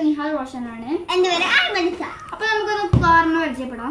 നിഹാൽ റോഷനാണ് എന്റെ പേര് അഹമ്മദ് ഷാ അപ്പൊ നമുക്കൊന്ന് കാറിനെ പരിചയപ്പെടാം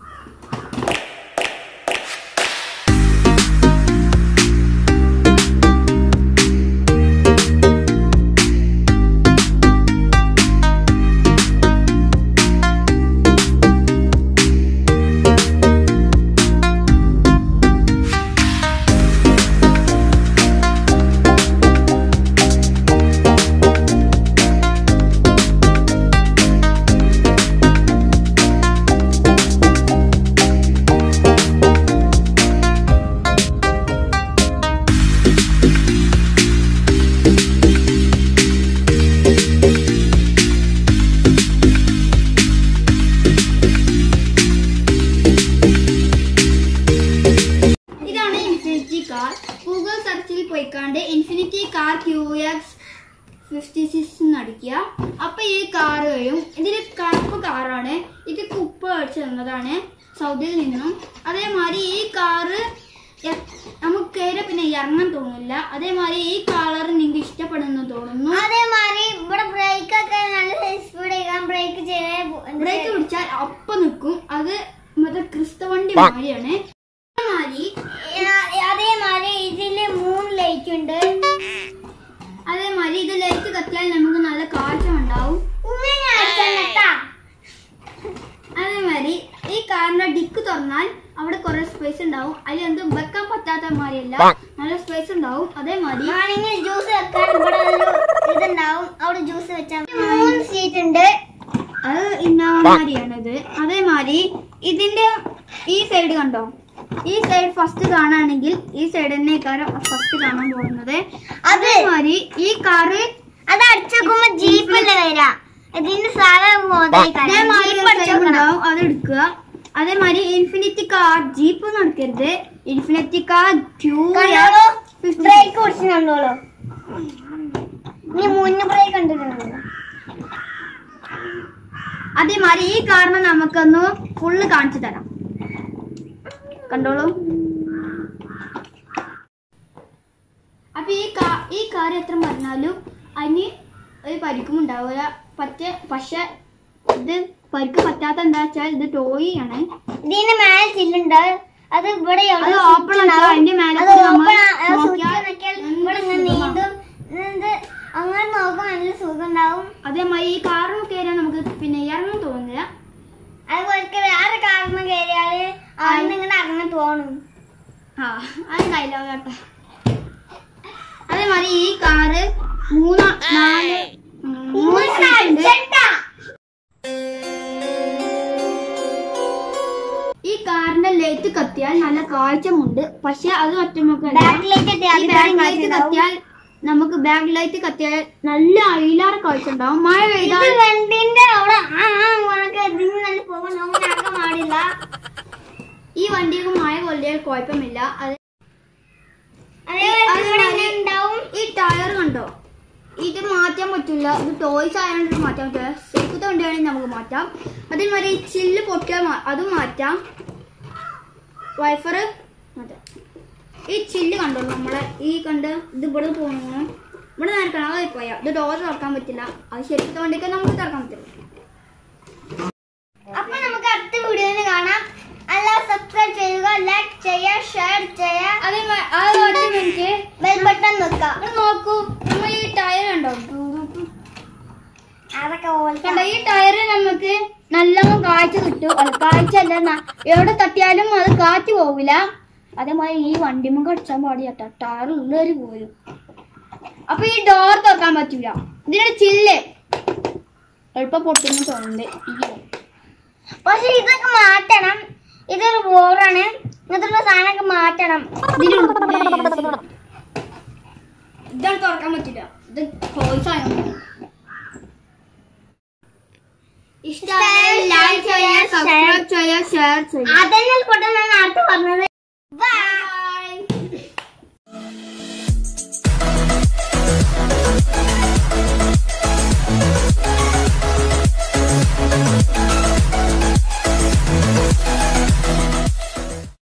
ഇതാണ് ഇൻഫിനിറ്റി കാർ ഗൂഗിൾ സെർച്ചിൽ പോയിക്കാണ്ട് Infiniti car Q X fifty six അടിക്കുക അപ്പൊ ഈ കാർ വരും ഇതിൽ കറുപ്പ് കാറാണ് ഇത് കുപ്പ അടിച്ചു തന്നതാണ് സൗദിയിൽ നിന്നും അതേമാതിരി ഈ കാറ് എ- നമുക്ക് കയറി പിന്നെ ഇറങ്ങാൻ തോന്നില്ല അതേമാതിരി ഈ കളർ നിങ്ങൾക്ക് ഇഷ്ടപ്പെടുന്നു തോന്നുന്നു അതേമാതിരി ഇവിടെ ബ്രേക്ക് ഒക്കെ നല്ല സ്പീഡ് ബ്രേക്ക് ചെയ്ത് ബ്രേക്ക് പിടിച്ചാൽ അപ്പം നിൽക്കും അത് മറ്റേ ക്രിസ്തവണ്ടി മാതിരിയാണ് അതേമാതിരി അതേമാതിരി ഇതില് മൂന്ന് ലൈറ്റ് ഉണ്ട് അതേമാതിരി ഇത് ലൈറ്റ് കത്തിയാൽ നമുക്ക് നല്ല കാഴ്ച ഉണ്ടാവും ഇങ്ങനെ അടിച്ചെന്നിട്ടാ. അതേമാതിരി ഈ കാറിന്റെ ഡിക്ക് തുറന്നാൽ അവിടെ കുറെ സ്പേസ് ഉണ്ടാവും അതിൽ എന്ത് വെക്കാൻ പറ്റാത്ത മാതിരിയല്ല നല്ല സ്പേസ് ഉണ്ടാവും അതേമാതിരി ആണെങ്കിൽ ജ്യൂസ് വെക്കാൻ ഇവിടെ ഒരു ഇതുണ്ടാവും അവിടെ ജ്യൂസ് വെച്ചാൽ മൂന്ന് സീറ്റ് ഉണ്ട് അത് ഇന്നോമാതിരിയാണിത് അതേമാതിരി ഇതിന്റെ ഈ സൈഡ് കണ്ടോ ഈ സൈഡ് ഫസ്റ്റ് കാണുകയാണെങ്കിൽ ഈ സൈഡ് തന്നെ കാരം ഫസ്റ്റ് കാണാൻ പോകുന്നത് അത് അതേമാതിരി ഈ കാറ് അത് അടിച്ചേക്കുമ്പോ ജീപ്പല്ലേ വരാ ഇതിന്റെ സാധാരണ അതേമാതിരി ഒരു frame ഉണ്ടാവും അത് എടുക്കുക അതേമാതിരി ഇൻഫിനിറ്റി കാർ ജീപ്പ് നടക്കരുത് ഇൻഫിനിറ്റി കാർ ക്യൂ ബ്രേക്ക് പിടിച്ച് കണ്ടോളൂ നീ മുന്നേ ബ്രേക്ക് കണ്ടിട്ടുണ്ടോ അതേമാതിരി ഈ കാറിനെ നമുക്കൊന്ന് ഫുള്ള് കാണിച്ചു തരാം കണ്ടോളൂ അപ്പൊ ഈ കാ ഈ കാർ എത്ര പറഞ്ഞാലും അതിന് ഒരു പരിക്കും ഉണ്ടാവില്ല പറ്റ പക്ഷെ ഇത് പരിക്ക് പറ്റാത്ത എന്താ വെച്ചാൽ ഇത് ടോയി ആണ് ഇതിന്റെ മേലെ ചില്ലുണ്ട് അത് ഇവിടെ അത് എവിടെയോ open switch ആക്കുക, ഉണ്ടാവും. അതിന്റെ മേലെ അത് കൂടി open നമ്മൾ ആ- ആ switch നോക്കിയാൽ നോക്കിയാൽ എന്ത് ഇവിടെ ഇങ്ങനെ സുഖമാ. നീന്തും ഇത് അങ്ങനെ നോക്കുമ്പോൾ നല്ല സുഖം ഉണ്ടാവും അതേമാതിരി ഈ കാറിൽ കയറിയാൽ നമുക്ക് പിന്നെ ഇറങ്ങാൻ തോന്നില്ല അതുപോലെ വേറെ കാറിന് കയറിയാല് അവിടെ ഇങ്ങനെ ഇറങ്ങി തോന്നും ആ അത് ഡയലോഗ് കേട്ടോ അതേമാതിരി ഈ കാറ് മൂന്ന് നാല് ഉം, മൂന്ന് seat ഉണ്ട്. ഈ കാറിന്റെ ലൈറ്റ് കത്തിയാൽ നല്ല കാഴ്ചമുണ്ട് പക്ഷെ അത് ഒറ്റമൊക്കല്ല ബാക്ക് ലൈറ്റ് ഇട്ട് ഈ അത് ബാക്ക് കാര്യം ലൈറ്റ് കാണിച്ചുണ്ടാവും. കത്തിയാൽ നമുക്ക് ബാക്ക് ലൈറ്റ് കത്തിയാൽ നല്ല അയിലാറ് കാഴ്ച ഉണ്ടാവും മഴ ഇത് പെയ്താൽ വണ്ടിന്റെ അവിടെ ആ ആ ഉണക്ക് ഇതിന് നല്ല പോകാൻ നമുക്ക് ആക്കാൻ പാടില്ല ഈ വണ്ടിക്ക് മഴ കൊള്ളിയാൽ കുഴപ്പമില്ല അത് അതേപോലെ അത് ഇവിടെ മാതിരി ഇങ്ങനെ ഉണ്ടാവും ഈ ടയർ കണ്ടോ ഇത് മാറ്റാൻ പറ്റില്ല ഇത് ടോയ്സ് ആയതുകൊണ്ട് മാറ്റാൻ പറ്റില്ല സേഫത്തെ വണ്ടിയാണെങ്കിൽ നമുക്ക് മാറ്റാം അതേമാതിരി ഈ ചില്ല് പൊട്ടിയാൽ മാ- അതും മാറ്റാം വൈഫർ മാറ്റാം ഈ ചില്ല് കണ്ടോ നമ്മളെ ഈ കണ്ട് ഇത് ഇവിടെ പോകുന്നു ഇവിടെ നിൽക്കണം അതായി പോയാ ഇത് ഡോർ തുറക്കാൻ പറ്റില്ല അത് ശരിക്കത്തെ വണ്ടിക്ക് നമുക്ക് തുറക്കാൻ പറ്റില്ല അപ്പൊ നമുക്ക് അടുത്ത വീഡിയോയിൽ കാണാം അല്ല സബ്സ്ക്രൈബ് ചെയ്യുക ലൈക്ക് ചെയ്യുക ഷെയർ ചെയ്യുക അതേ അത് ഒറ്റ മിനിറ്റ് ബെൽ ബട്ടൺ വെക്കുക ഇവിടെ നോക്കൂ നമ്മൾ ഈ ടയർ കണ്ടോ അതൊക്കെ കണ്ടോ ഈ ടയറ് നമുക്ക് നല്ലോണം കാഴ്ച കിട്ടും അല്ല കാഴ്ച അല്ല ന- എവിടെ തട്ടിയാലും അത് കാറ്റ് പോവില്ല അതേമാതിരി ഈ വണ്ടിമ്മ കടിച്ചാൻ പാടില്ല കേട്ടോ ടയർ ഉള്ളവര് പോരും അപ്പൊ ഈ ഡോർ തുറക്കാൻ പറ്റൂല ഇതിന്റെ ചില്ല് എളുപ്പം പൊട്ടുന്നു തോന്നുന്നുണ്ട് ഈ പക്ഷെ ഇതൊക്കെ മാറ്റണം ഇതൊരു ബോറാണ് ഇങ്ങനത്തെ സാധനമൊക്കെ മാറ്റണം ഇതിലുണ്ട് ഇതാണ് തുറക്കാൻ പറ്റില്ല ഇത് ടോയ്സ് ആയതുകൊണ്ട് ഇഷ്ടമായ ലൈക്ക് ചെയ്യുക സബ്സ്ക്രൈബ് ചെയ്യുക ഷെയർ ചെയ്യുക അതന്നെ പെട്ടെന്ന് നേരത്തെ പറഞ്ഞത്